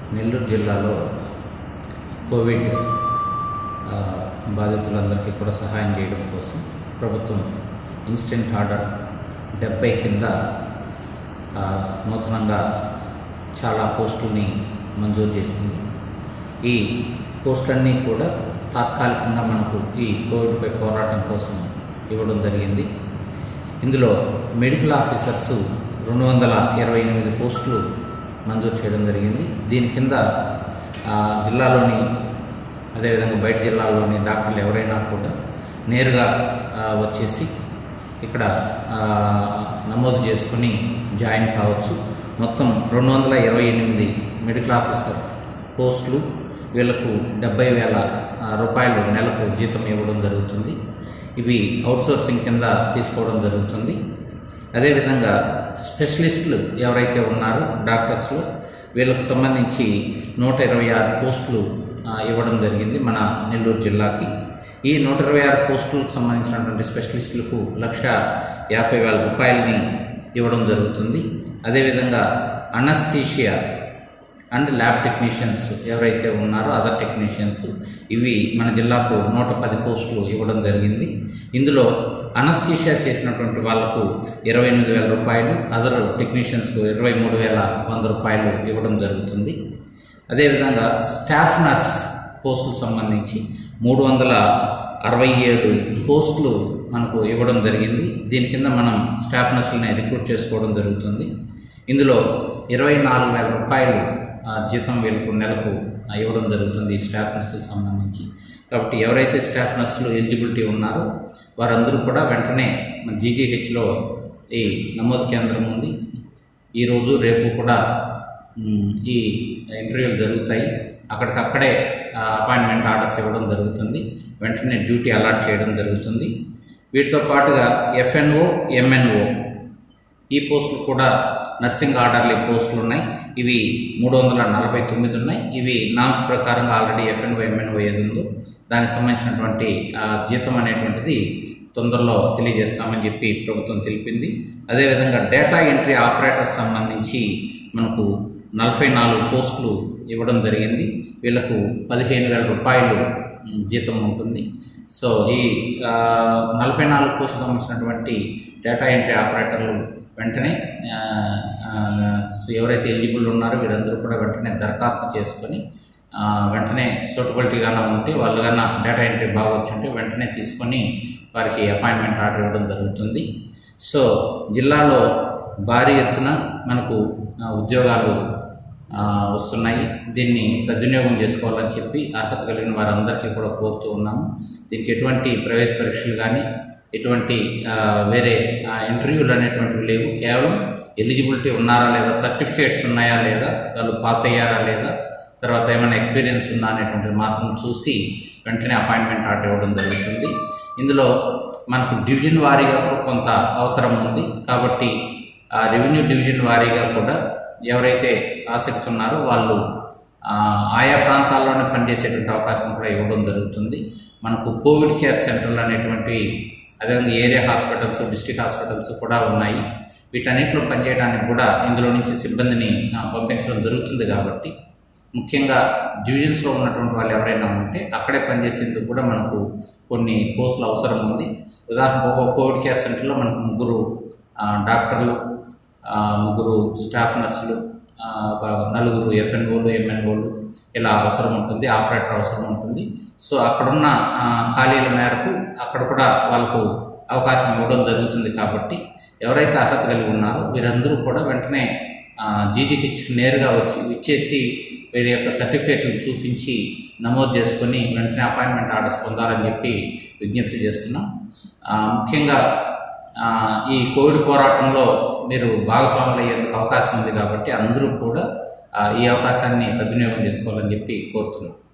నెల్లూరు జిల్లాలో కోవిడ్ ఆ, బాధితులందరికీ కూడా సహాయం చేయడం కోసం ప్రభుత్వం ఇన్స్టెంట్ ఆర్డర్ డెబ్బై కింద ఆ, నూతనంగా చాలా పోస్టుల్ని మంజూరు చేసింది ఈ పోస్టులన్నీ కూడా తాత్కాలికంగా మనకు ఈ కోవిడ్పై పోరాటం కోసం ఇవ్వడం జరిగింది ఇందులో మెడికల్ ఆఫీసర్స్ రెండు వందల ఇరవై ఎనిమిది పోస్టులు మంజూరు చేయడం జరిగింది దీని కింద ఆ, జిల్లాలోని అదేవిధంగా బయట జిల్లాల్లోని డాక్టర్లు ఎవరైనా కూడా నేరుగా ఆ, వచ్చేసి ఇక్కడ ఆ, నమోదు చేసుకుని జాయిన్ కావచ్చు మొత్తం రెండు వందల ఇరవై ఎనిమిది మెడికల్ ఆఫీసర్ పోస్టులు వీళ్ళకు డెబ్బై వేల ఆ, రూపాయలు నెలకు జీతం ఇవ్వడం జరుగుతుంది ఇవి అవుట్సోర్సింగ్ కింద తీసుకోవడం జరుగుతుంది అదేవిధంగా స్పెషలిస్టులు ఎవరైతే ఉన్నారో డాక్టర్స్లో వీళ్ళకు సంబంధించి నూట ఇరవై ఆరు పోస్టులు ఆ, ఇవ్వడం జరిగింది మన నెల్లూరు జిల్లాకి ఈ నూట ఇరవై ఆరు పోస్టులకు సంబంధించినటువంటి స్పెషలిస్టులకు లక్ష యాభై వేల రూపాయలని ఇవ్వడం జరుగుతుంది అదేవిధంగా అనస్థీషియా అండ్ ల్యాబ్ టెక్నీషియన్స్ ఎవరైతే ఉన్నారో అదర్ టెక్నీషియన్స్ ఇవి మన జిల్లాకు నూట పది పోస్టులు ఇవ్వడం జరిగింది ఇందులో అనస్థీషియా చేసినటువంటి వాళ్లకు ఇరవై ఎనిమిది వేల రూపాయలు అదర్ టెక్నీషియన్స్కు ఇరవై మూడు వేల వంద రూపాయలు ఇవ్వడం జరుగుతుంది అదేవిధంగా స్టాఫ్ నర్స్ పోస్టులకు సంబంధించి మూడు వందల అరవై ఏడు పోస్టులు మనకు ఇవ్వడం జరిగింది దీని కింద మనం స్టాఫ్ నర్సులని రిక్రూట్ చేసుకోవడం జరుగుతుంది ఇందులో ఇరవై నాలుగు వేల రూపాయలు ఆ, జీతం వీళ్ళకు నెలకు ఆ, ఇవ్వడం జరుగుతుంది ఈ స్టాఫ్ నర్సులకు సంబంధించి కాబట్టి ఎవరైతే స్టాఫ్ నర్సులు ఎలిజిబిలిటీ ఉన్నారో వారందరూ కూడా వెంటనే మన జీజీహెచ్లో ఈ నమోదు కేంద్రం ఉంది ఈరోజు రేపు కూడా మ్, ఈ ఇంటర్వ్యూలు జరుగుతాయి అక్కడికక్కడే ఆ, అపాయింట్మెంట్ ఆర్డర్స్ ఇవ్వడం జరుగుతుంది వెంటనే డ్యూటీ అలాట్ చేయడం జరుగుతుంది వీటితో పాటుగా ఎఫ్ఎన్ఓ ఎంఎన్ఓ ఈ పోస్టులు కూడా నర్సింగ్ ఆర్డర్లు ఈ పోస్టులు ఉన్నాయి ఇవి మూడు వందల నలభై తొమ్మిది ఉన్నాయి ఇవి నామ్స్ ప్రకారంగా ఆల్రెడీ ఎఫ్ఎన్ఓ ఎంఎన్ఓ ఏది ఉందో దానికి సంబంధించినటువంటి ఆ, జీతం అనేటువంటిది తొందరలో తెలియజేస్తామని చెప్పి ప్రభుత్వం తెలిపింది అదేవిధంగా డేటా ఎంట్రీ ఆపరేటర్స్ సంబంధించి మనకు నలభై నాలుగు పోస్టులు ఇవ్వడం జరిగింది వీళ్ళకు పదిహేను వేల రూపాయలు మ్, జీతం ఉంటుంది సో ఈ ఆ, నలభై నాలుగు పోస్టులకు సంబంధించినటువంటి డేటా ఎంట్రీ ఆపరేటర్లు వెంటనే ఆ, ఆ, ఎవరైతే ఎలిజిబుల్ ఉన్నారో వీరందరూ కూడా వెంటనే దరఖాస్తు చేసుకొని ఆ, వెంటనే సూటబిలిటీగానే ఉంటే వాళ్ళు కన్నా డేటా ఎంట్రీ బాగా వచ్చి ఉంటే వెంటనే తీసుకొని వారికి అపాయింట్మెంట్ ఆర్డర్ ఇవ్వడం జరుగుతుంది సో జిల్లాలో భారీ ఎత్తున మనకు ఆ, ఉద్యోగాలు ఆ, వస్తున్నాయి దీన్ని సద్వినియోగం చేసుకోవాలని చెప్పి అర్హత కలిగిన వారందరికీ కూడా కోరుతూ ఉన్నాము దీనికి ఎటువంటి ప్రవేశ పరీక్షలు కానీ ఎటువంటి ఆ, వేరే ఆ, ఇంటర్వ్యూలు అనేటువంటివి లేవు కేవలం ఎలిజిబిలిటీ ఉన్నారా లేదా సర్టిఫికేట్స్ ఉన్నాయా లేదా వాళ్ళు పాస్ అయ్యారా లేదా తర్వాత ఏమైనా ఎక్స్పీరియన్స్ ఉందా అనేటువంటిది మాత్రం చూసి వెంటనే అపాయింట్మెంట్ ఆర్డర్ ఇవ్వడం జరుగుతుంది ఇందులో మనకు డివిజన్ వారీగా కూడా కొంత అవసరం ఉంది కాబట్టి ఆ రెవెన్యూ డివిజన్ వారీగా కూడా ఎవరైతే ఆసక్తి ఉన్నారో వాళ్ళు ఆ, ఆయా ప్రాంతాల్లోనే పనిచేసేటువంటి అవకాశం కూడా ఇవ్వడం జరుగుతుంది మనకు కోవిడ్ కేర్ సెంటర్లు అనేటువంటి అదేవిధంగా ఏరియా హాస్పిటల్స్ డిస్టిక్ హాస్పిటల్స్ కూడా ఉన్నాయి వీటన్నిటిలో పనిచేయడానికి కూడా ఇందులో నుంచి సిబ్బందిని ఆ, పంపించడం జరుగుతుంది కాబట్టి ముఖ్యంగా డివిజన్స్లో ఉన్నటువంటి వాళ్ళు ఎవరైనా ఉంటే అక్కడే పనిచేసేందుకు కూడా మనకు కొన్ని పోస్టులు అవసరం ఉంది ఉదాహరణకు ఒక కోవిడ్ కేర్ సెంటర్లో మనకు ముగ్గురు ఆ, డాక్టర్లు ఆ, ముగ్గురు స్టాఫ్ నర్సులు ఆ, ఒక నలుగురు ఎఫ్ఎన్ఓలు ఎంఎన్ఓలు ఇలా అవసరం ఉంటుంది ఆపరేటర్ అవసరం ఉంటుంది సో అక్కడున్న ఆ, ఖాళీల మేరకు అక్కడ కూడా వాళ్ళకు అవకాశం ఇవ్వడం జరుగుతుంది కాబట్టి ఎవరైతే అర్హత కలిగి ఉన్నారో వీరందరూ కూడా వెంటనే జీజీహెచ్ నేరుగా వచ్చి ఇచ్చేసి వీరి యొక్క సర్టిఫికేట్లు చూపించి నమోదు చేసుకొని వెంటనే అపాయింట్మెంట్ ఆర్డర్స్ పొందాలని చెప్పి విజ్ఞప్తి చేస్తున్నాం ఆ, ముఖ్యంగా ఆ, ఈ కోవిడ్ పోరాటంలో మీరు భాగస్వాములు అయ్యేందుకు అవకాశం ఉంది కాబట్టి అందరూ కూడా ఆ, ఈ అవకాశాన్ని సద్వినియోగం చేసుకోవాలని చెప్పి కోరుతున్నాం